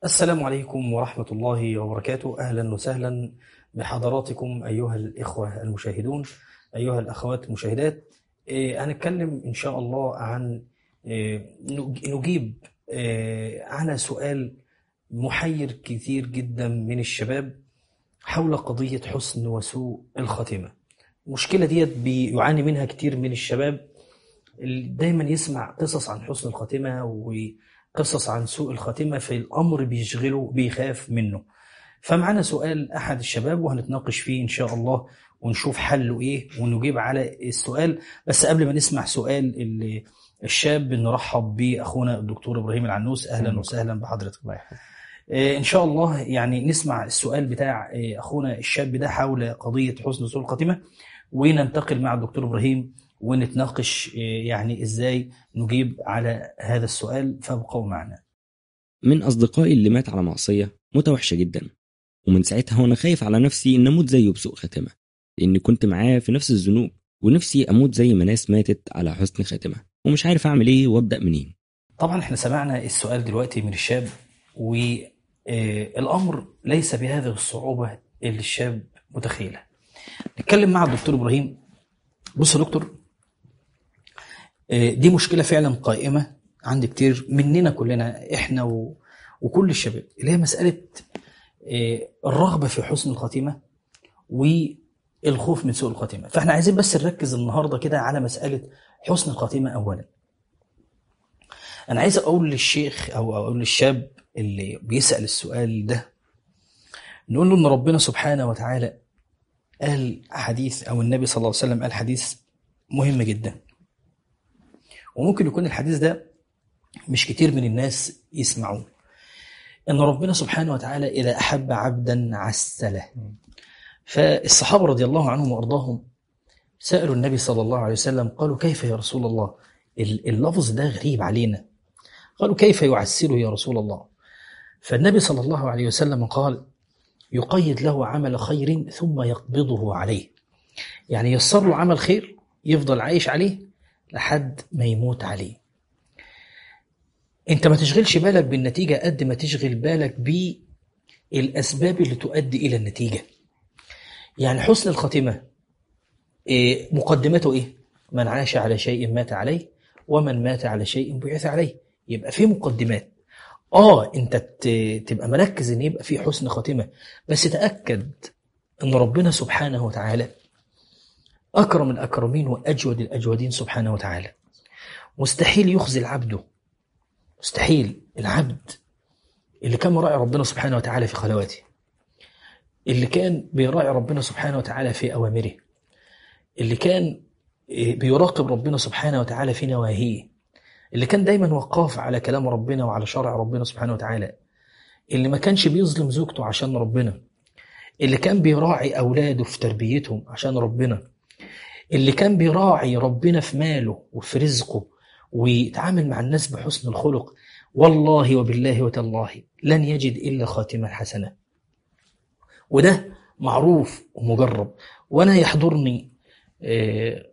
السلام عليكم ورحمة الله وبركاته أهلا وسهلا بحضراتكم أيها الإخوة المشاهدون أيها الأخوات المشاهدات إيه، هنتكلم إن شاء الله عن إيه، نج- نجيب إيه، على سؤال محير كثير جدا من الشباب حول قضية حسن وسوء الخاتمة المشكلة ديت بيعاني منها كتير من الشباب اللي دايما يسمع قصص عن حسن الخاتمة وقصص عن سوء الخاتمة في الأمر بيشغله بيخاف منه فمعنا سؤال أحد الشباب وهنتناقش فيه إن شاء الله ونشوف حله إيه ونجيب على السؤال بس قبل ما نسمع سؤال ال- الشاب نرحب بأخونا الدكتور إبراهيم العنوس أهلا وسهلا بحضرتك الله يحفظك آه، إن شاء الله يعني نسمع السؤال بتاع آه، أخونا الشاب ده حول قضية حسن سوء الخاتمة وننتقل مع الدكتور إبراهيم ونتناقش آه، يعني إزاي نجيب على هذا السؤال فابقوا معنا من أصدقائي اللي مات على معصية موتة وحشة جدا ومن ساعتها وأنا خايف على نفسي إن أموت زيه بسوء خاتمة لأني كنت معاه في نفس الذنوب ونفسي أموت زي ما ناس ماتت على حسن خاتمة ومش عارف أعمل إيه وأبدأ منين طبعا احنا سمعنا السؤال دلوقتي من الشاب والأمر ليس بهذه الصعوبة اللي الشاب متخيلها نتكلم مع الدكتور إبراهيم بص يا دكتور آه، دي مشكلة فعلا قائمة عند كتير مننا كلنا احنا و... وكل الشباب اللي هي مسألة آه، الرغبة في حسن الخاتمة والخوف من سوء الخاتمة فاحنا عايزين بس نركز النهاردة كده على مسألة حسن الخاتمة أولا أنا عايز أقول للشيخ أو أقول للشاب اللي بيسأل السؤال ده نقول له إن ربنا سبحانه وتعالى قال حديث أو النبي صلى الله عليه وسلم قال حديث مهم جدا وممكن يكون الحديث ده مش كتير من الناس يسمعوه ان ربنا سبحانه وتعالى اذا احب عبدا عسله فالصحابه رضي الله عنهم وارضاهم سالوا النبي صلى الله عليه وسلم قالوا كيف يا رسول الله ال- اللفظ ده غريب علينا قالوا كيف يعسله يا رسول الله فالنبي صلى الله عليه وسلم قال يقيد له عمل خير ثم يقبضه عليه يعني يسر له عمل خير يفضل عايش عليه لحد ما يموت عليه انت ما تشغلش بالك بالنتيجة قد ما تشغل بالك بالأسباب اللي تؤدي إلى النتيجة يعني حسن الخاتمة إيه، مقدمته إيه من عاش على شيء مات عليه ومن مات على شيء بعث عليه يبقى في مقدمات اه انت ت- تبقى مركز ان يبقى في حسن خاتمة بس تأكد ان ربنا سبحانه وتعالى أكرم الأكرمين وأجود الأجودين سبحانه وتعالى مستحيل يخزي عبده مستحيل العبد اللي كان مراعي ربنا سبحانه وتعالى في خلواته اللي كان بيراعي ربنا سبحانه وتعالى في أوامره اللي كان إيه، بيراقب ربنا سبحانه وتعالى في نواهيه اللي كان دايما وقاف على كلام ربنا وعلى شرع ربنا سبحانه وتعالى اللي ما كانش بيظلم زوجته عشان ربنا اللي كان بيراعي أولاده في تربيتهم عشان ربنا اللي كان بيراعي ربنا في ماله وفي رزقه ويتعامل مع الناس بحسن الخلق والله وبالله وتالله لن يجد إلا خاتمة حسنة وده معروف ومجرب وأنا يحضرني آه،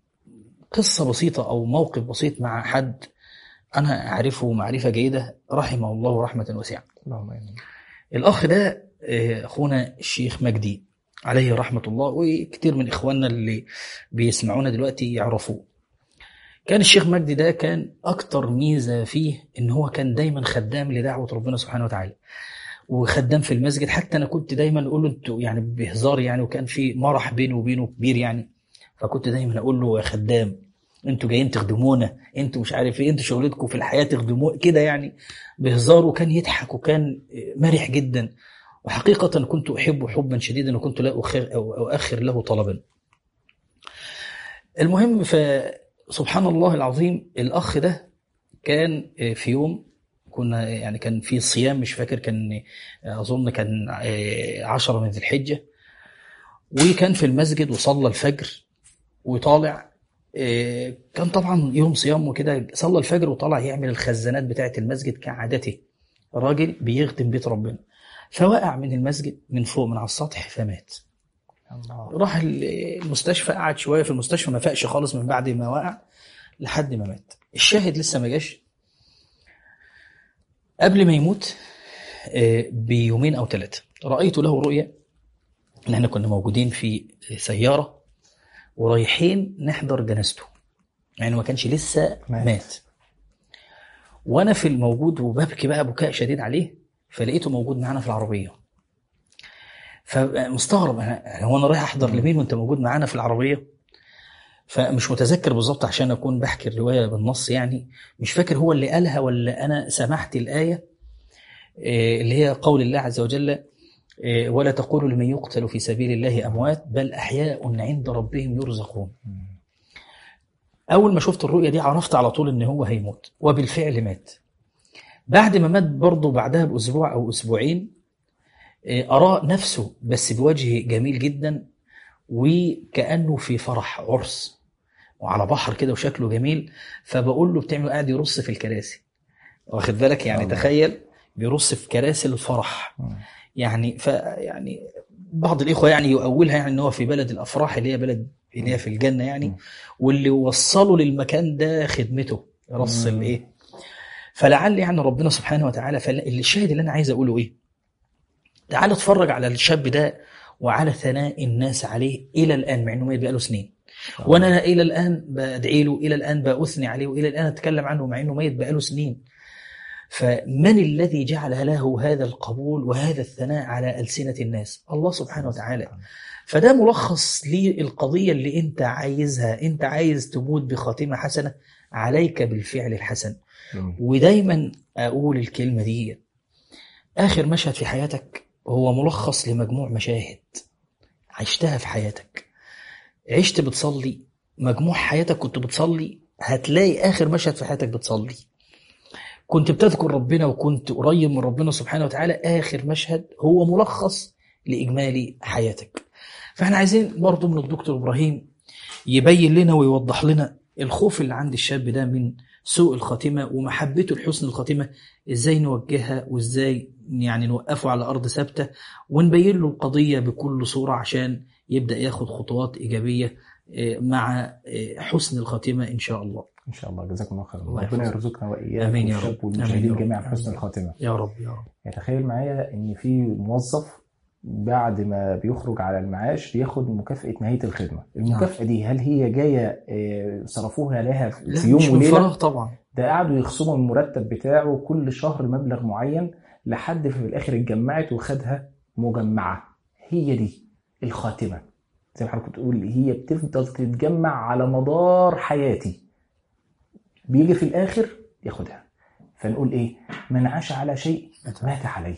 قصة بسيطة أو موقف بسيط مع حد أنا أعرفه معرفة جيدة رحمه الله رحمة واسعة اللهم آمين الأخ ده آه، أخونا الشيخ مجدي عليه رحمة الله وكتير من إخواننا اللي بيسمعونا دلوقتي يعرفوه كان الشيخ مجدي ده كان أكتر ميزة فيه إن هو كان دايما خدام لدعوة ربنا سبحانه وتعالى وخدام في المسجد حتى أنا كنت دايما أقول له أنتوا يعني بهزار يعني وكان في مرح بينه وبينه كبير يعني فكنت دايما أقول له يا خدام انتوا جايين تخدمونا انتوا مش عارف ايه انتوا شغلتكم في الحياه تخدمونا كده يعني بهزار وكان يضحك وكان مرح جدا وحقيقة كنت أحبه حبا شديدا وكنت لا أخر, أو أؤخر له طلبا المهم فسبحان الله العظيم الأخ ده كان في يوم كنا يعني كان في صيام مش فاكر كان أظن كان عشرة من ذي الحجة وكان في المسجد وصلى الفجر وطالع كان طبعا يوم صيام وكده صلى الفجر وطلع يعمل الخزانات بتاعة المسجد كعادته راجل بيخدم بيت ربنا فوقع من المسجد من فوق من على السطح فمات الله راح المستشفى قعد شويه في المستشفى ما فاقش خالص من بعد ما وقع لحد ما مات الشاهد لسه ما جاش قبل ما يموت آه، بيومين او ثلاثه رايت له رؤيه ان احنا كنا موجودين في سياره ورايحين نحضر جنازته يعني ما كانش لسه مات. مات وانا في الموجود وببكي بقى بكاء شديد عليه فلقيته موجود معانا في العربيه فمستغرب انا يعني هو انا رايح احضر لمين وانت موجود معانا في العربيه فمش متذكر بالظبط عشان اكون بحكي الروايه بالنص يعني مش فاكر هو اللي قالها ولا انا سمعت الايه آه، اللي هي قول الله عز وجل آه، ولا تقولوا لمن يقتل في سبيل الله اموات بل احياء عند ربهم يرزقون اول ما شفت الرؤيه دي عرفت على طول ان هو هيموت وبالفعل مات بعد ما مات برضه بعدها باسبوع او اسبوعين آه، اراه نفسه بس بوجه جميل جدا وكانه في فرح عرس وعلى بحر كده وشكله جميل فبقول له بتعمل قاعد يرص في الكراسي واخد بالك يعني الله. تخيل بيرص في كراسي الفرح يعني ف يعني بعض الاخوه يعني يؤولها يعني ان هو في بلد الافراح اللي هي بلد اللي هي في الجنه يعني مم. واللي وصلوا للمكان ده خدمته رص مم. الايه فلعل يعني ربنا سبحانه وتعالى فالشاهد اللي انا عايز اقوله ايه تعال اتفرج على الشاب ده وعلى ثناء الناس عليه الى الان مع انه ميت بقاله سنين وانا الى الان بدعي له الى الان باثني عليه والى الان اتكلم عنه مع انه ميت بقاله سنين فمن الذي جعل له هذا القبول وهذا الثناء على السنه الناس الله سبحانه وتعالى فده ملخص للقضيه اللي انت عايزها انت عايز تموت بخاتمه حسنه عليك بالفعل الحسن جميل. ودايما اقول الكلمه دي اخر مشهد في حياتك هو ملخص لمجموع مشاهد عشتها في حياتك عشت بتصلي مجموع حياتك كنت بتصلي هتلاقي اخر مشهد في حياتك بتصلي كنت بتذكر ربنا وكنت قريب من ربنا سبحانه وتعالى اخر مشهد هو ملخص لاجمالي حياتك فاحنا عايزين برضو من الدكتور ابراهيم يبين لنا ويوضح لنا الخوف اللي عند الشاب ده من سوء الخاتمه ومحبته لحسن الخاتمه ازاي نوجهها وازاي يعني نوقفه على ارض ثابته ونبين له القضيه بكل صوره عشان يبدا ياخد خطوات ايجابيه آه، مع آه، حسن الخاتمه ان شاء الله ان شاء الله جزاكم الله خير الله ربنا يحفظك. يرزقنا واياك آمين يا والشاب رب. آمين والمشاهدين يا رب. جميعا بحسن آمين. الخاتمه يا رب يا رب يعني تخيل معايا ان في موظف بعد ما بيخرج على المعاش بياخد مكافأة نهاية الخدمة المكافأة دي هل هي جاية آه، صرفوها لها في لا يوم مش من وليلة فراغ طبعا ده قعدوا يخصموا من المرتب بتاعه كل شهر مبلغ معين لحد في الاخر اتجمعت وخدها مجمعه هي دي الخاتمه زي ما حضرتك بتقول هي بتفضل تتجمع على مدار حياتي بيجي في الاخر ياخدها فنقول ايه من عاش على شيء مات عليه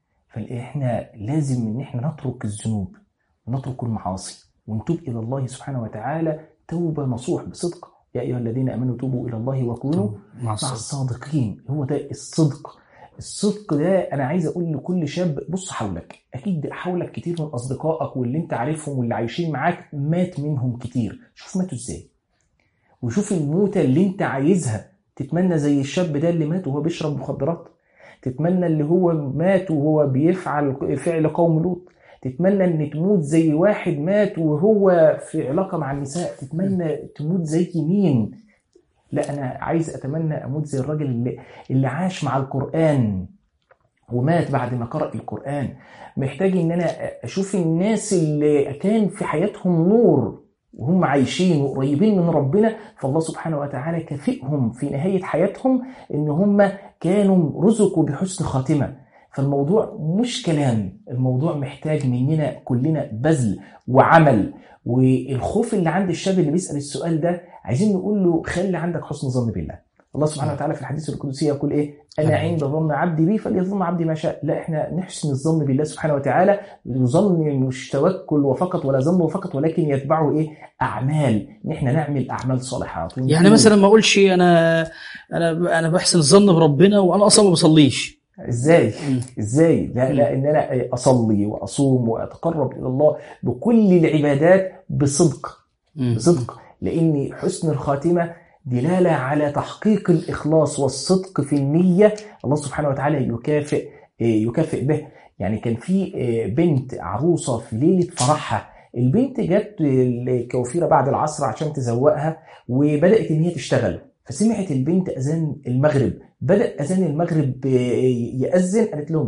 فاحنا لازم ان احنا نترك الذنوب ونترك المعاصي ونتوب الى الله سبحانه وتعالى توبه نصوح بصدق يا ايها الذين امنوا توبوا الى الله وكونوا مع مع الصدق الصادقين هو ده الصدق الصدق ده انا عايز اقول لكل شاب بص حولك اكيد حولك كتير من اصدقائك واللي انت عارفهم واللي عايشين معاك مات منهم كتير شوف ماتوا ازاي وشوف الموتة اللي انت عايزها تتمنى زي الشاب ده اللي مات وهو بيشرب مخدرات تتمنى اللي هو مات وهو بيفعل فعل قوم لوط تتمنى ان تموت زي واحد مات وهو في علاقة مع النساء تتمنى تموت زي مين لا انا عايز اتمنى اموت زي الراجل اللي, اللي عاش مع القران ومات بعد ما قرأ القرآن محتاج ان انا اشوف الناس اللي كان في حياتهم نور وهم عايشين وقريبين من ربنا فالله سبحانه وتعالى كافئهم في نهاية حياتهم ان هم كانوا رزقوا بحسن خاتمة فالموضوع مش كلام الموضوع محتاج مننا كلنا بذل وعمل والخوف اللي عند الشاب اللي بيسأل السؤال ده عايزين نقول له خلي عندك حسن ظن بالله الله سبحانه وتعالى في الحديث القدسي يقول ايه انا عند ظن عبدي بي فليظن عبدي ما شاء لا احنا نحسن الظن بالله سبحانه وتعالى ظن مش توكل وفقط ولا ظن فقط ولكن يتبعه ايه اعمال ان احنا نعمل اعمال صالحات يعني مثلا ما اقولش انا انا انا بحسن الظن بربنا وانا اصلا ما بصليش ازاي ازاي لا لا ان انا اصلي واصوم واتقرب الى الله بكل العبادات بصدق بصدق لان حسن الخاتمه دلاله على تحقيق الاخلاص والصدق في النيه الله سبحانه وتعالى يكافئ يكافئ به يعني كان في بنت عروسه في ليله فرحها البنت جت الكوافيره بعد العصر عشان تزوقها وبدات ان هي تشتغل فسمعت البنت اذان المغرب بدا اذان المغرب ياذن قالت لهم لا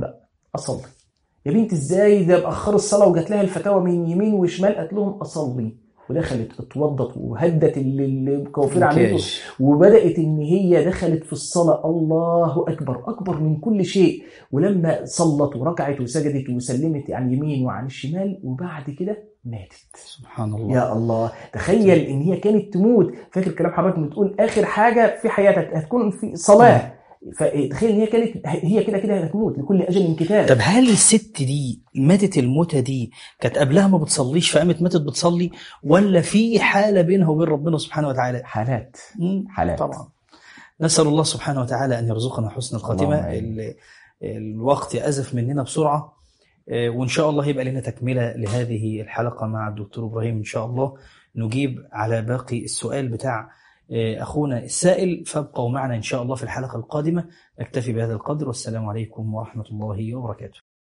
اصلي يا بنت ازاي ده باخر الصلاه وجات لها الفتاوى من يمين وشمال قالت لهم اصلي ودخلت اتوضت وهدت اللي اللي الكوافير عملته ممتاز. وبدات ان هي دخلت في الصلاه الله اكبر اكبر من كل شيء ولما صلت وركعت وسجدت وسلمت عن اليمين وعن الشمال وبعد كده ماتت سبحان الله يا الله تخيل ان هي كانت تموت فاكر كلام حضرتك بتقول اخر حاجه في حياتك هتكون في صلاه فتخيل ان هي كانت هي كده كده هتموت لكل اجل كتاب طب هل الست دي ماتت الموتة دي كانت قبلها ما بتصليش فقامت ماتت بتصلي ولا في حالة بينها وبين ربنا سبحانه وتعالى حالات مم. حالات طبعا نسأل الله سبحانه وتعالى أن يرزقنا حسن الخاتمة اللهم آمين. ال- الوقت أزف مننا بسرعة آه، وإن شاء الله هيبقى لنا تكملة لهذه الحلقة مع الدكتور إبراهيم إن شاء الله نجيب على باقي السؤال بتاع آه، أخونا السائل فابقوا معنا إن شاء الله في الحلقة القادمة نكتفي بهذا القدر والسلام عليكم ورحمة الله وبركاته